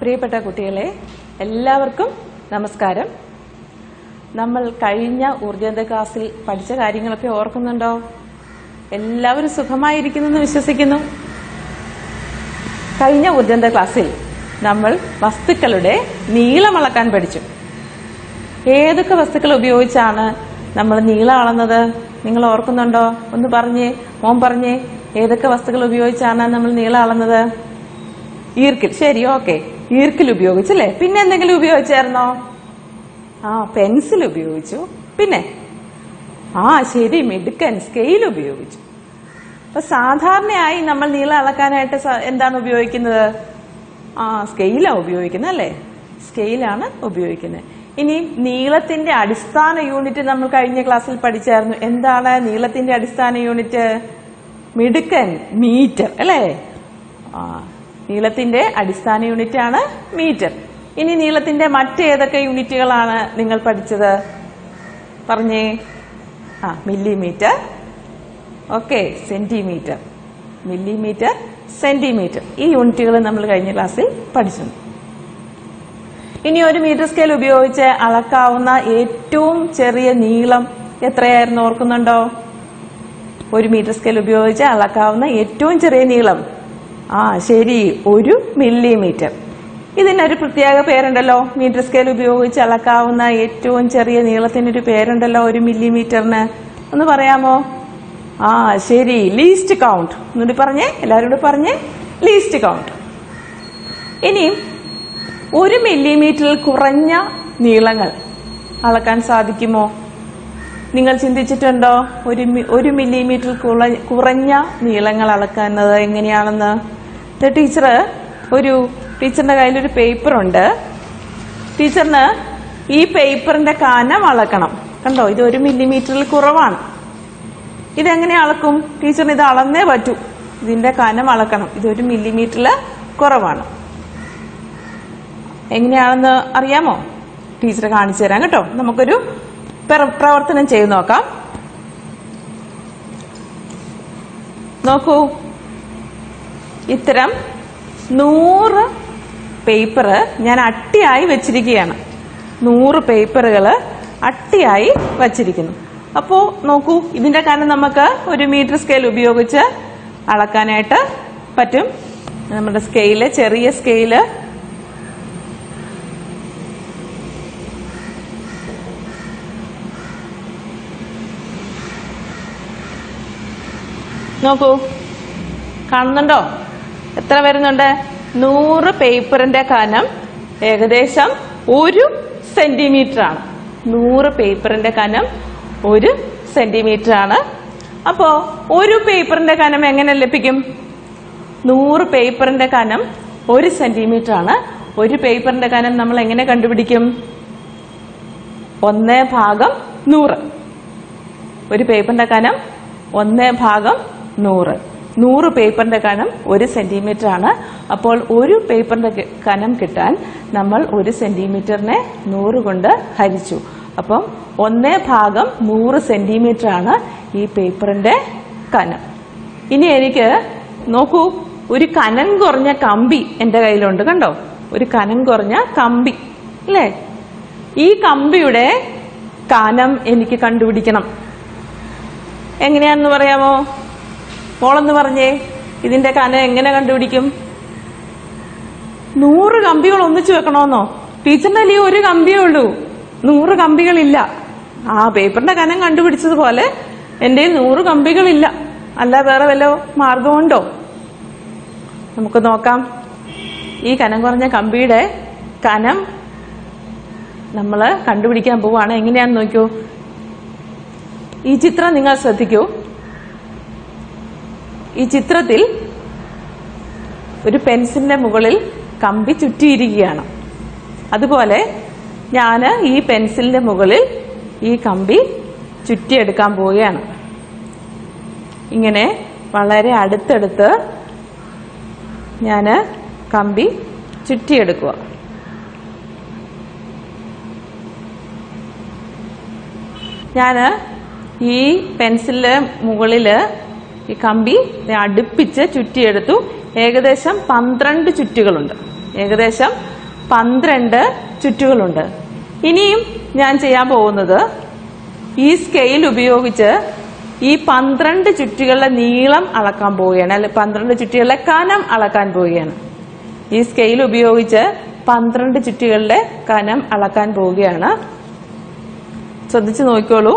പ്രിയപ്പെട്ട കുട്ടികളെ എല്ലാവർക്കും നമസ്കാരം നമ്മൾ കഴിഞ്ഞ ഊർജന്ത ക്ലാസ്സിൽ പഠിച്ച കാര്യങ്ങളൊക്കെ ഓർക്കുന്നുണ്ടോ എല്ലാവരും സുഖമായിരിക്കുന്നെന്ന് വിശ്വസിക്കുന്നു കഴിഞ്ഞ ഊർജന്ത ക്ലാസ്സിൽ നമ്മൾ വസ്തുക്കളുടെ നീളം അളക്കാൻ പഠിച്ചു ഏതൊക്കെ വസ്തുക്കൾ ഉപയോഗിച്ചാണ് നമ്മൾ നീളം അളന്നത് നിങ്ങൾ ഓർക്കുന്നുണ്ടോ ഒന്ന് പറഞ്ഞേ മോൻ പറഞ്ഞേ ഏതൊക്കെ വസ്തുക്കൾ ഉപയോഗിച്ചാണ് നമ്മൾ നീളം അളന്നത് ഈർക്കിൽ ശരി ഓക്കെ ഈർക്കിൽ ഉപയോഗിച്ചല്ലേ പിന്നെ എന്തെങ്കിലും ഉപയോഗിച്ചായിരുന്നോ ആ പെൻസിൽ ഉപയോഗിച്ചു പിന്നെ ആ ശരി മിടുക്കൻ സ്കെയിൽ ഉപയോഗിച്ചു അപ്പൊ സാധാരണയായി നമ്മൾ നീളം അളക്കാനായിട്ട് സ- എന്താണ് ഉപയോഗിക്കുന്നത് ആ സ്കെയിലാണ് ഉപയോഗിക്കുന്നത് അല്ലേ സ്കെയിലാണ് ഉപയോഗിക്കുന്നത് ഇനി നീളത്തിന്റെ അടിസ്ഥാന യൂണിറ്റ് നമ്മൾ കഴിഞ്ഞ ക്ലാസ്സിൽ പഠിച്ചായിരുന്നു എന്താണ് നീളത്തിന്റെ അടിസ്ഥാന യൂണിറ്റ് മിടുക്കൻ മീറ്റർ അല്ലേ ആ നീളത്തിന്റെ അടിസ്ഥാന യൂണിറ്റ് ആണ് മീറ്റർ ഇനി നീളത്തിന്റെ മറ്റേതൊക്കെ യൂണിറ്റുകളാണ് നിങ്ങൾ പഠിച്ചത് പറഞ്ഞേ ആ millimetre okay centimetre millimetre centimetre ഈ യൂണിറ്റുകൾ നമ്മൾ കഴിഞ്ഞ ക്ലാസ്സിൽ പഠിച്ചു ഇനി ഒരു മീറ്റർ സ്കെയിൽ ഉപയോഗിച്ച് അളക്കാവുന്ന ഏറ്റവും ചെറിയ നീളം എത്രയായിരുന്നു ഓർക്കുന്നുണ്ടോ ഒരു മീറ്റർ സ്കെയിൽ ഉപയോഗിച്ച് അളക്കാവുന്ന ഏറ്റവും ചെറിയ നീളം ആ ശരി ഒരു മില്ലിമീറ്റർ ഇതിനൊരു പ്രത്യേക പേരുണ്ടല്ലോ മീറ്റർ സ്കെയിൽ ഉപയോഗിച്ച് അളക്കാവുന്ന ഏറ്റവും ചെറിയ നീളത്തിനൊരു പേരുണ്ടല്ലോ ഒരു മില്ലിമീറ്ററിന് ഒന്ന് പറയാമോ ആ ശരി ലീസ്റ്റ് കൗണ്ട് എന്നിട്ട് പറഞ്ഞേ എല്ലാവരും കൂടെ പറഞ്ഞേ ലീസ്റ്റ് കൗണ്ട് ഇനി ഒരു മില്ലിമീറ്ററിൽ കുറഞ്ഞ നീളങ്ങൾ അളക്കാൻ സാധിക്കുമോ നിങ്ങൾ ചിന്തിച്ചിട്ടുണ്ടോ ഒരു മി- ഒരു മില്ലിമീറ്റർ കുറ- കുറഞ്ഞ നീളങ്ങൾ അളക്കുന്നത് എങ്ങനെയാണെന്ന് ഇത് ടീച്ചർ ഒരു ടീച്ചറിന്റെ കയ്യിലൊരു പേപ്പറുണ്ട് ടീച്ചറിന് ഈ പേപ്പറിന്റെ കനം അളക്കണം കണ്ടോ ഇത് ഒരു മില്ലിമീറ്ററിൽ കുറവാണ് ഇതെങ്ങനെ അളക്കും ടീച്ചറിന് ഇത് അളന്നേ പറ്റൂ ഇതിന്റെ കനം അളക്കണം ഇതൊരു മില്ലിമീറ്ററിൽ കുറവാണ് എങ്ങനെയാണെന്ന് അറിയാമോ ടീച്ചർ കാണിച്ചു തരാം കേട്ടോ നമുക്കൊരു പ്ര- പ്രവർത്തനം ചെയ്ത് നോക്കാം നോക്കൂ ഇത്തരം നൂറ് പേപ്പർ ഞാൻ അട്ടിയായി വെച്ചിരിക്കുകയാണ് നൂറ് പേപ്പറുകൾ അട്ടിയായി വച്ചിരിക്കുന്നു അപ്പോൾ നോക്കൂ ഇതിന്റെ കാരണം നമുക്ക് ഒരു മീറ്റർ സ്കെയിൽ ഉപയോഗിച്ച് അളക്കാനായിട്ട് പറ്റും നമ്മുടെ സ്കെയില് ചെറിയ സ്കെയില് നോക്കൂ കാണുന്നുണ്ടോ എത്ര വരുന്നുണ്ട് നൂറ് പേപ്പറിന്റെ കനം ഏകദേശം ഒരു സെന്റിമീറ്റർ ആണ് നൂറ് പേപ്പറിന്റെ കനം ഒരു സെന്റിമീറ്റർ ആണ് അപ്പോ ഒരു പേപ്പറിന്റെ കനം എങ്ങനെ ലഭിക്കും നൂറ് പേപ്പറിന്റെ കനം ഒരു സെന്റിമീറ്റർ ആണ് ഒരു പേപ്പറിന്റെ കനം നമ്മൾ എങ്ങനെ കണ്ടുപിടിക്കും ഒന്ന് ഭാഗം നൂറ് ഒരു പേപ്പറിന്റെ കനം ഒന്ന് ഭാഗം നൂറ് നൂറ് പേപ്പറിന്റെ കനം ഒരു സെന്റിമീറ്റർ ആണ് അപ്പോൾ ഒരു പേപ്പറിന്റെ ക- കനം കിട്ടാൻ നമ്മൾ ഒരു സെന്റിമീറ്ററിനെ നൂറ് കൊണ്ട് ഹരിച്ചു അപ്പം ഒന്ന് ഭാഗം നൂറ് സെന്റിമീറ്റർ ആണ് ഈ പേപ്പറിന്റെ കനം ഇനി എനിക്ക് നോക്കൂ ഒരു കനം കുറഞ്ഞ കമ്പി എന്റെ കയ്യിലുണ്ട് കണ്ടോ ഒരു കനം കുറഞ്ഞ കമ്പി അല്ലേ ഈ കമ്പിയുടെ കനം എനിക്ക് കണ്ടുപിടിക്കണം എങ്ങനെയാണെന്ന് പറയാമോ മോളെന്ന് പറഞ്ഞേ ഇതിന്റെ കനം എങ്ങനെ കണ്ടുപിടിക്കും നൂറ് കമ്പികൾ ഒന്നിച്ചു വെക്കണമെന്നോ ടീച്ചറിന്റെ ഈ ഒരു കമ്പിയേ ഉള്ളൂ നൂറ് കമ്പികളില്ല ആ പേപ്പറിന്റെ കനം കണ്ടുപിടിച്ചതുപോലെ എന്റെ നൂറ് കമ്പികളില്ല അല്ല വേറെ വല്ല മാർഗമുണ്ടോ നമുക്ക് നോക്കാം ഈ കനം കുറഞ്ഞ കമ്പിയുടെ കനം നമ്മൾ കണ്ടുപിടിക്കാൻ പോവാണ് എങ്ങനെയാന്ന് നോക്കൂ ഈ ചിത്രം നിങ്ങൾ ശ്രദ്ധിക്കൂ ഈ ചിത്രത്തിൽ ഒരു പെൻസിലിന്റെ മുകളിൽ കമ്പി ചുറ്റിയിരിക്കുകയാണ് അതുപോലെ ഞാൻ ഈ പെൻസിലിന്റെ മുകളിൽ ഈ കമ്പി ചുറ്റിയെടുക്കാൻ പോവുകയാണ് ഇങ്ങനെ വളരെ അടുത്തടുത്ത് ഞാൻ കമ്പി ചുറ്റിയെടുക്കുക ഞാൻ ഈ പെൻസിലിന്റെ മുകളിൽ ഈ കമ്പി ദേ അടുപ്പിച്ച് ചുറ്റിയെടുത്തു ഏകദേശം പന്ത്രണ്ട് ചുറ്റുകളുണ്ട് ഏകദേശം പന്ത്രണ്ട് ചുറ്റുകളുണ്ട് ഇനിയും ഞാൻ ചെയ്യാൻ പോകുന്നത് ഈ സ്കെയിൽ ഉപയോഗിച്ച് ഈ പന്ത്രണ്ട് ചുറ്റുകളുടെ നീളം അളക്കാൻ പോവുകയാണ് അല്ലെ പന്ത്രണ്ട് ചുറ്റുകളുടെ കനം അളക്കാൻ പോവുകയാണ് ഈ സ്കെയിൽ ഉപയോഗിച്ച് പന്ത്രണ്ട് ചുറ്റുകളുടെ കനം അളക്കാൻ പോവുകയാണ് ശ്രദ്ധിച്ചു നോക്കിക്കോളൂ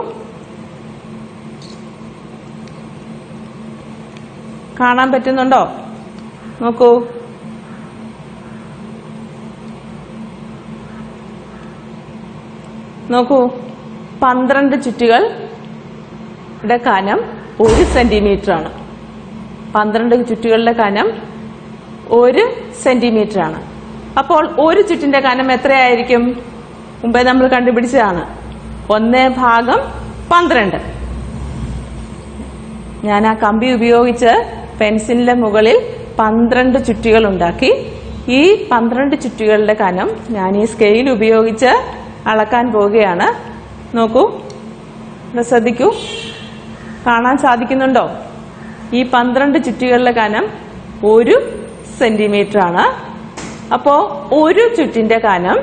കാണാൻ പറ്റുന്നുണ്ടോ നോക്കൂ നോക്കൂ പന്ത്രണ്ട് ചുറ്റുകളുടെ കനം ഒരു സെന്റിമീറ്റർ ആണ് പന്ത്രണ്ട് ചുറ്റുകളുടെ കനം ഒരു സെന്റിമീറ്റർ ആണ് അപ്പോൾ ഒരു ചുറ്റിന്റെ കനം എത്രയായിരിക്കും മുമ്പേ നമ്മൾ കണ്ടുപിടിച്ചതാണ് ഒന്ന് ഭാഗം പന്ത്രണ്ട് ഞാൻ ആ കമ്പി ഉപയോഗിച്ച് പെൻസിലിന്റെ മുകളിൽ പന്ത്രണ്ട് ചുറ്റുകൾ ഉണ്ടാക്കി ഈ പന്ത്രണ്ട് ചുറ്റുകളുടെ കനം ഞാൻ ഈ സ്കെയിൽ ഉപയോഗിച്ച് അളക്കാൻ പോവുകയാണ് നോക്കൂ ഇവിടെ ശ്രദ്ധിക്കൂ കാണാൻ സാധിക്കുന്നുണ്ടോ ഈ പന്ത്രണ്ട് ചുറ്റുകളുടെ കനം ഒരു സെന്റിമീറ്റർ ആണ് അപ്പോ ഒരു ചുറ്റിന്റെ കനം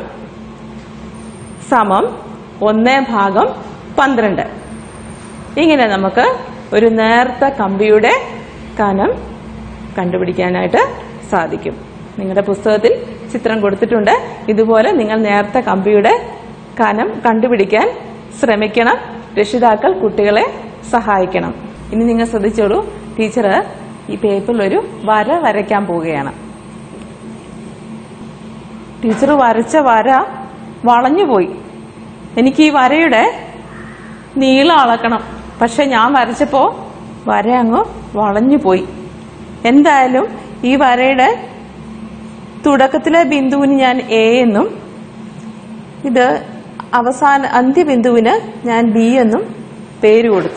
സമം ഒന്ന് ഭാഗം പന്ത്രണ്ട് ഇങ്ങനെ നമുക്ക് ഒരു നേർത്ത കമ്പിയുടെ കനം കണ്ടുപിടിക്കാനായിട്ട് സാധിക്കും നിങ്ങളുടെ പുസ്തകത്തിൽ ചിത്രം കൊടുത്തിട്ടുണ്ട് ഇതുപോലെ നിങ്ങൾ നേർത്ത കമ്പിയുടെ കനം കണ്ടുപിടിക്കാൻ ശ്രമിക്കണം രക്ഷിതാക്കൾ കുട്ടികളെ സഹായിക്കണം ഇനി നിങ്ങൾ ശ്രദ്ധിച്ചോളൂ ടീച്ചർ ഈ പേപ്പറിൽ ഒരു വര വരയ്ക്കാൻ പോവുകയാണ് ടീച്ചർ വരച്ച വര വളഞ്ഞുപോയി എനിക്ക് ഈ വരയുടെ നീളം അളക്കണം പക്ഷെ ഞാൻ വരച്ചപ്പോ വര അങ്ങ് വളഞ്ഞു പോയി എന്തായാലും ഈ വരയുടെ തുടക്കത്തിലെ ബിന്ദുവിന് ഞാൻ എ എന്നും ഇത് അവസാന അന്ത്യബിന്ദുവിന് ഞാൻ ബി എന്നും പേര് കൊടുത്തു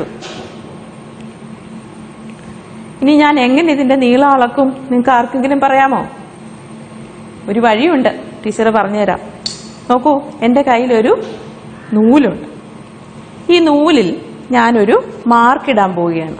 ഇനി ഞാൻ എങ്ങനെ ഇതിന്റെ നീളം അളക്കും നിങ്ങൾക്ക് ആർക്കെങ്കിലും പറയാമോ ഒരു വഴിയുണ്ട് ടീച്ചർ പറഞ്ഞുതരാം നോക്കൂ എൻ്റെ കയ്യിലൊരു നൂലുണ്ട് ഈ നൂലിൽ ഞാനൊരു മാർക്കിടാൻ പോവുകയാണ്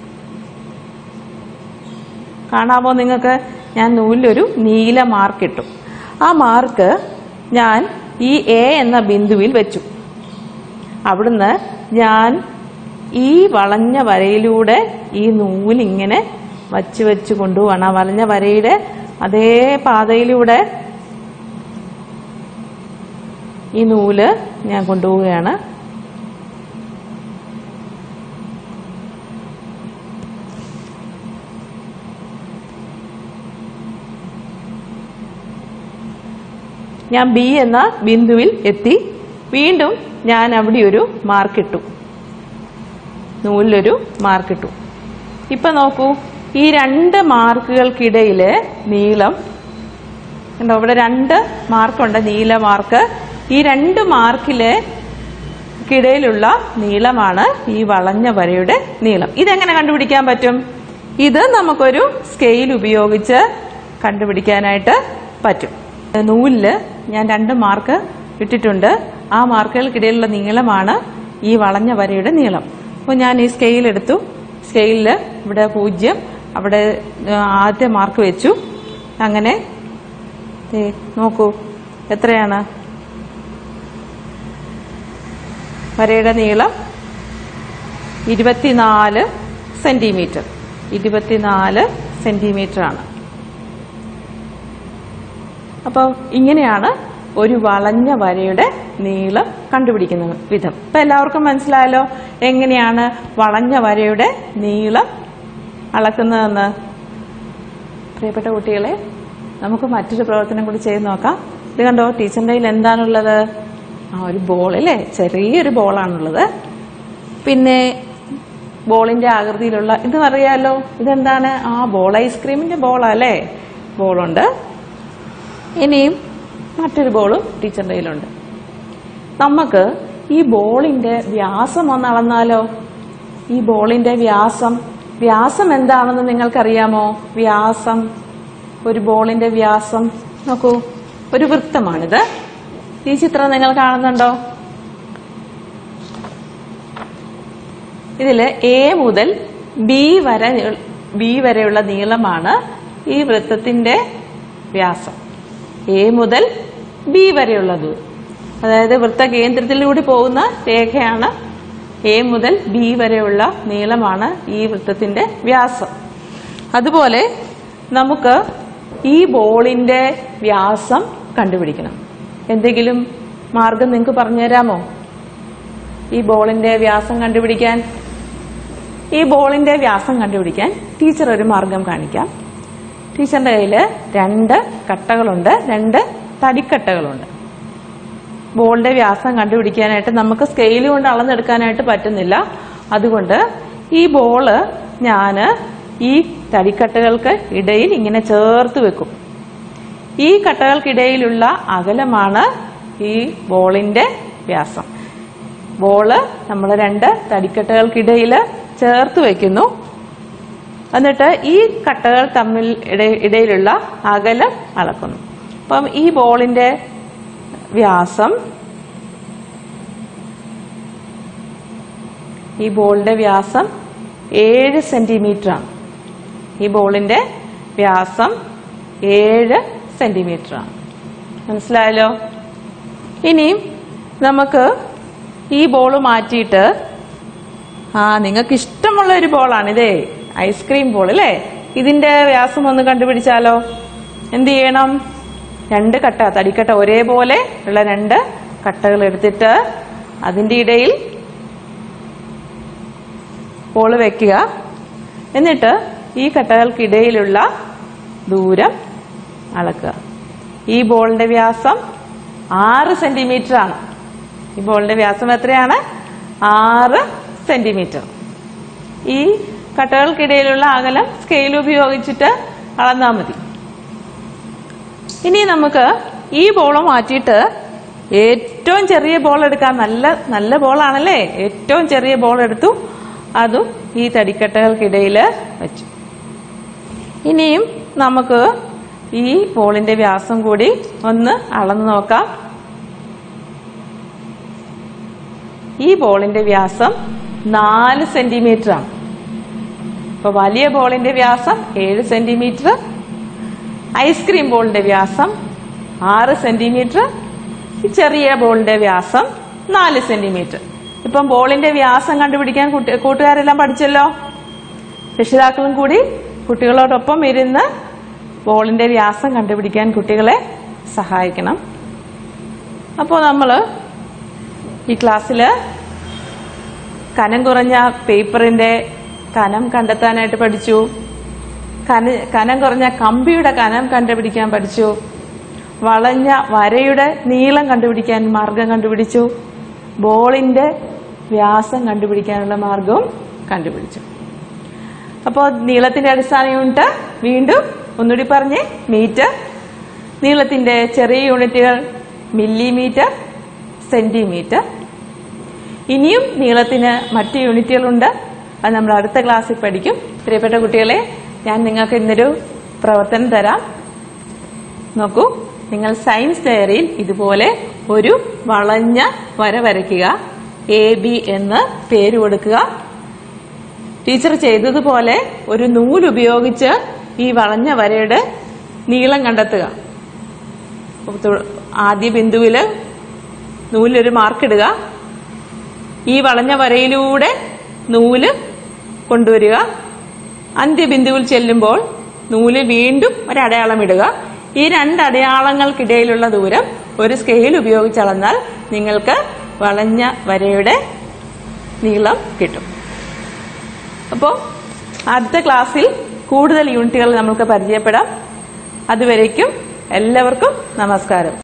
കാണാമോ നിങ്ങൾക്ക് ഞാൻ നൂലിലൊരു നീല മാർക്കിട്ടു ആ മാർക്ക് ഞാൻ ഈ എ എന്ന ബിന്ദുവിൽ വെച്ചു അവിടുന്ന് ഞാൻ ഈ വളഞ്ഞ വരയിലൂടെ ഈ നൂലിങ്ങനെ വച്ച് വെച്ച് കൊണ്ടുപോവാണ് ആ വളഞ്ഞ വരയുടെ അതേ പാതയിലൂടെ ഈ നൂല് ഞാൻ കൊണ്ടുപോവുകയാണ് ഞാൻ ബി എന്ന ബിന്ദുവിൽ എത്തി വീണ്ടും ഞാൻ അവിടെ ഒരു മാർക്കിട്ടു നൂലിലൊരു മാർക്കിട്ടു ഇപ്പൊ നോക്കൂ ഈ രണ്ട് മാർക്കുകൾക്കിടയിലെ നീളം കണ്ടോ ഇവിടെ രണ്ട് മാർക്കുണ്ട് നീല മാർക്ക് ഈ രണ്ട് മാർക്കിലെ ക്കിടയിലുള്ള നീളമാണ് ഈ വളഞ്ഞ വരയുടെ നീളം ഇതെങ്ങനെ കണ്ടുപിടിക്കാൻ പറ്റും ഇത് നമുക്കൊരു സ്കെയിൽ ഉപയോഗിച്ച് കണ്ടുപിടിക്കാനായിട്ട് പറ്റും നൂലില് ഞാൻ രണ്ട് മാർക്ക് ഇട്ടിട്ടുണ്ട് ആ മാർക്കുകൾക്കിടയിലുള്ള നീളമാണ് ഈ വളഞ്ഞ വരയുടെ നീളം അപ്പോൾ ഞാൻ ഈ സ്കെയിൽ എടുത്തു സ്കെയിലിൽ ഇവിടെ പൂജ്യം അവിടെ ആ, ആദ്യത്തെ മാർക്ക് വെച്ചു അങ്ങനെ ദേ, നോക്കൂ എത്രയാണ് വരയുടെ നീളം ഇരുപത്തിനാല് സെന്റിമീറ്റർ ഇരുപത്തിനാല് സെന്റിമീറ്റർ ആണ് അപ്പോൾ ഇങ്ങനെയാണ് ഒരു വളഞ്ഞ വരയുടെ നീളം കണ്ടുപിടിക്കുന്ന വിധം ഇപ്പൊ എല്ലാവർക്കും മനസ്സിലായല്ലോ എങ്ങനെയാണ് വളഞ്ഞ വരയുടെ നീളം അളക്കുന്നതെന്ന് പ്രിയപ്പെട്ട കുട്ടികളെ നമുക്ക് മറ്റൊരു പ്രവർത്തനം കൂടി ചെയ്ത് നോക്കാം ഇത് കണ്ടോ ടീച്ചറിന്റെ കയ്യിൽ എന്താണുള്ളത് ആ ഒരു ബോൾ അല്ലേ ചെറിയൊരു ബോളാണുള്ളത് പിന്നെ ബോളിന്റെ ആകൃതിയിലുള്ള ഇത് അറിയാലോ ഇതെന്താണ് ആ ബോൾ ഐസ്ക്രീമിന്റെ ബോളാ അല്ലേ ബോളുണ്ട് ഇനിയും മറ്റൊരു ബോളും ടീച്ചറിന്റെ കയ്യിലുണ്ട് നമുക്ക് ഈ ബോളിന്റെ വ്യാസം ഒന്ന് അളന്നാലോ ഈ ബോളിന്റെ വ്യാസം വ്യാസം എന്താണെന്ന് നിങ്ങൾക്കറിയാമോ വ്യാസം ഒരു ബോളിന്റെ വ്യാസം നോക്കൂ ഒരു വൃത്തമാണിത് ഈ ചിത്രം നിങ്ങൾ കാണുന്നുണ്ടോ ഇതില് എ മുതൽ ബി വരെ ബി വരെയുള്ള നീളമാണ് ഈ വൃത്തത്തിന്റെ വ്യാസം എ മുതൽ ബി വരെയുള്ള ദൂരം അതായത് വൃത്തകേന്ദ്രത്തിലൂടെ പോകുന്ന രേഖയാണ് എ മുതൽ ബി വരെയുള്ള നീളമാണ് ഈ വൃത്തത്തിന്റെ വ്യാസം അതുപോലെ നമുക്ക് ഈ ബോളിന്റെ വ്യാസം കണ്ടുപിടിക്കണം എന്തെങ്കിലും മാർഗം നിങ്ങൾക്ക് പറഞ്ഞുതരാമോ ഈ ബോളിന്റെ വ്യാസം കണ്ടുപിടിക്കാൻ ഈ ബോളിന്റെ വ്യാസം കണ്ടുപിടിക്കാൻ ടീച്ചർ ഒരു മാർഗം കാണിക്കാം ടീച്ചറിന്റെ കയ്യിൽ രണ്ട് കട്ടകളുണ്ട് രണ്ട് തടിക്കട്ടകളുണ്ട് ബോളിന്റെ വ്യാസം കണ്ടുപിടിക്കാനായിട്ട് നമുക്ക് സ്കെയിൽ കൊണ്ട് അളന്നെടുക്കാനായിട്ട് പറ്റുന്നില്ല അതുകൊണ്ട് ഈ ബോള് ഞാൻ ഈ തടിക്കട്ടകൾക്ക് ഇടയിൽ ഇങ്ങനെ ചേർത്ത് വെക്കും ഈ കട്ടകൾക്കിടയിലുള്ള അകലമാണ് ഈ ബോളിന്റെ വ്യാസം ബോള് നമ്മൾ രണ്ട് തടിക്കട്ടകൾക്കിടയിൽ ചേർത്ത് വെക്കുന്നു എന്നിട്ട് ഈ കട്ടകൾ തമ്മിൽ ഇട- ഇടയിലുള്ള അകലം അളക്കുന്നു അപ്പം ഈ ബോളിന്റെ വ്യാസം ഈ ബോളിന്റെ വ്യാസം ഏഴ് സെന്റിമീറ്റർ ആണ് ഈ ബോളിന്റെ വ്യാസം ഏഴ് സെന്റിമീറ്റർ ആണ് മനസ്സിലായല്ലോ ഇനിയും നമുക്ക് ഈ ബോൾ മാറ്റിയിട്ട് ആ നിങ്ങൾക്ക് ഇഷ്ടമുള്ള ഒരു ബോളാണ് ഇതേ ഐസ്ക്രീം ബോൾ അല്ലേ ഇതിന്റെ വ്യാസം ഒന്ന് കണ്ടുപിടിച്ചാലോ എന്ത് ചെയ്യണം രണ്ട് കട്ട തടിക്കട്ട ഒരേപോലെ ഉള്ള രണ്ട് കട്ടകൾ എടുത്തിട്ട് അതിന്റെ ഇടയിൽ ബോള് വെക്കുക എന്നിട്ട് ഈ കട്ടകൾക്കിടയിലുള്ള ദൂരം അളക്കുക ഈ ബോളിന്റെ വ്യാസം ആറ് സെന്റിമീറ്റർ ആണ് ഈ ബോളിന്റെ വ്യാസം എത്രയാണ് ആറ് സെന്റിമീറ്റർ ഈ കട്ടകൾക്കിടയിലുള്ള അകലം സ്കെയിൽ ഉപയോഗിച്ചിട്ട് അളന്നാൽ മതി ഇനി നമുക്ക് ഈ ബോൾ മാറ്റിയിട്ട് ഏറ്റവും ചെറിയ ബോൾ എടുക്കാം നല്ല നല്ല ബോളാണല്ലേ ഏറ്റവും ചെറിയ ബോൾ എടുത്തു അതും ഈ തടിക്കട്ടകൾക്കിടയിൽ വെച്ചു ഇനിയും നമുക്ക് ഈ ബോളിന്റെ വ്യാസം കൂടി ഒന്ന് അളന്നു നോക്കാം ഈ ബോളിന്റെ വ്യാസം നാല് സെന്റിമീറ്റർ ആണ് ഇപ്പൊ വലിയ ബോളിന്റെ വ്യാസം ഏഴ് സെന്റിമീറ്റർ ഐസ്ക്രീം ബോളിന്റെ വ്യാസം ആറ് സെന്റിമീറ്റർ ഈ ചെറിയ ബോളിന്റെ വ്യാസം നാല് സെന്റിമീറ്റർ ഇപ്പം ബോളിന്റെ വ്യാസം കണ്ടുപിടിക്കാൻ കുട്ടി- കൂട്ടുകാരെല്ലാം പഠിച്ചല്ലോ രക്ഷിതാക്കളും കൂടി കുട്ടികളോടൊപ്പം ഇരുന്ന് ബോളിന്റെ വ്യാസം കണ്ടുപിടിക്കാൻ കുട്ടികളെ സഹായിക്കണം അപ്പോൾ നമ്മൾ ഈ ക്ലാസ്സിൽ കനം കുറഞ്ഞ പേപ്പറിന്റെ കനം കണ്ടെത്താനായിട്ട് പഠിച്ചു കന കനം കുറഞ്ഞ കമ്പിയുടെ കനം കണ്ടുപിടിക്കാൻ പഠിച്ചു വളഞ്ഞ വരയുടെ നീളം കണ്ടുപിടിക്കാൻ മാർഗം കണ്ടുപിടിച്ചു ബോളിന്റെ വ്യാസം കണ്ടുപിടിക്കാനുള്ള മാർഗവും കണ്ടുപിടിച്ചു അപ്പോൾ നീളത്തിന്റെ അടിസ്ഥാന യൂണിറ്റ് വീണ്ടും ഒന്നുകൂടി പറഞ്ഞേ മീറ്റർ നീളത്തിന്റെ ചെറിയ യൂണിറ്റുകൾ മില്ലിമീറ്റർ സെന്റിമീറ്റർ ഇനിയും നീളത്തിന് മറ്റ് യൂണിറ്റുകളുണ്ട് അത് നമ്മൾ അടുത്ത ക്ലാസ്സിൽ പഠിക്കും പ്രിയപ്പെട്ട കുട്ടികളെ ഞാൻ നിങ്ങൾക്ക് ഇന്നൊരു പ്രവർത്തനം തരാം നോക്കൂ നിങ്ങൾ സയൻസ് ഡയറിയിൽ ഇതുപോലെ ഒരു വളഞ്ഞ വര വരയ്ക്കുക എ ബി എന്ന് പേര് കൊടുക്കുക ടീച്ചർ ചെയ്തതുപോലെ ഒരു നൂലുപയോഗിച്ച് ഈ വളഞ്ഞ വരയുടെ നീളം കണ്ടെത്തുക അപ്പൊ തു- ആദ്യ ബിന്ദുവിൽ നൂലൊരു മാർക്കിടുക ഈ വളഞ്ഞ വരയിലൂടെ നൂല് കൊണ്ടുവരിക അന്ത്യബിന്ദുവിൽ ചെല്ലുമ്പോൾ നൂല് വീണ്ടും ഒരടയാളം ഇടുക ഈ രണ്ട് അടയാളങ്ങൾക്കിടയിലുള്ള ദൂരം ഒരു സ്കെയിൽ ഉപയോഗിച്ച് അളന്നാൽ നിങ്ങൾക്ക് വളഞ്ഞ വരയുടെ നീളം കിട്ടും അപ്പോൾ അടുത്ത ക്ലാസ്സിൽ കൂടുതൽ യൂണിറ്റുകൾ നമുക്ക് പരിചയപ്പെടാം അതുവരേക്കും എല്ലാവർക്കും നമസ്കാരം